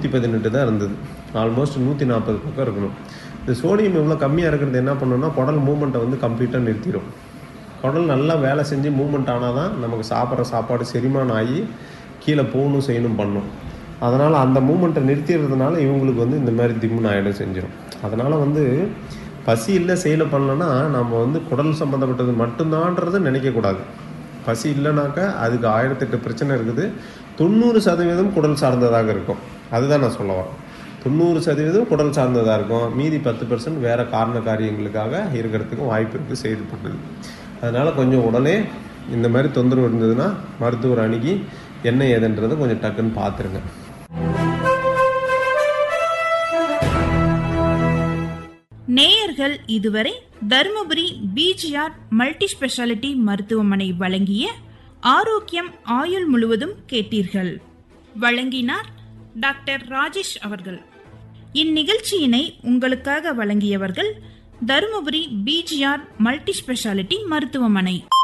நூற்றி பதினெட்டு தான் இருந்தது ஆல்மோஸ்ட் நூற்றி நாற்பது பக்கம் இருக்கணும் இந்த சோடியம் இவ்வளோ கம்மியாக இருக்கிறது என்ன பண்ணுன்னா குடல் மூமெண்ட்டை வந்து கம்ப்ளீட்டாக நிறுத்திடும் குடல் நல்லா வேலை செஞ்சு மூமெண்ட் ஆனால் தான் நமக்கு சாப்பிட்ற சாப்பாடு செரிமானம் ஆகி கீழே போகணும் செய்யணும் பண்ணும் அதனால் அந்த மூமெண்ட்டை நிறுத்திடுறதுனால இவங்களுக்கு வந்து இந்த மாதிரி திம்முன்னு ஆகிடும் செஞ்சிடும் அதனால் வந்து பசி இல்லை செயலை பண்ணலன்னா நம்ம வந்து குடல் சம்மந்தப்பட்டது மட்டும்தான்றது நினைக்கக்கூடாது பசி இல்லைனாக்கா அதுக்கு ஆயிரத்தெட்டு பிரச்சனை இருக்குது தொண்ணூறு சதவீதம் குடல் சார்ந்ததாக இருக்கும் அதுதான் நான் சொல்ல வரேன் தொண்ணூறு சதவீதம் குடல் சார்ந்ததாக இருக்கும் மீதி பத்து பர்சன்ட் வேறு காரண காரியங்களுக்காக இருக்கிறதுக்கும் வாய்ப்பு இருக்குது செய்து பண்ணுது அதனால் கொஞ்சம் உடனே இந்த மாதிரி தொந்தரவு இருந்ததுன்னா மருத்துவர் அணுகி என்ன ஏதுன்றதை கொஞ்சம் டக்குன்னு பார்த்துருங்க நேயர்கள் இதுவரை தருமபுரி பிஜிஆர் மல்டி ஸ்பெஷாலிட்டி மருத்துவமனை வழங்கிய ஆரோக்கியம் ஆயுள் முழுவதும் கேட்டீர்கள் வழங்கினார் டாக்டர் ராஜேஷ் அவர்கள் இந்நிகழ்ச்சியினை உங்களுக்காக வழங்கியவர்கள் தருமபுரி பிஜிஆர் மல்டி ஸ்பெஷாலிட்டி மருத்துவமனை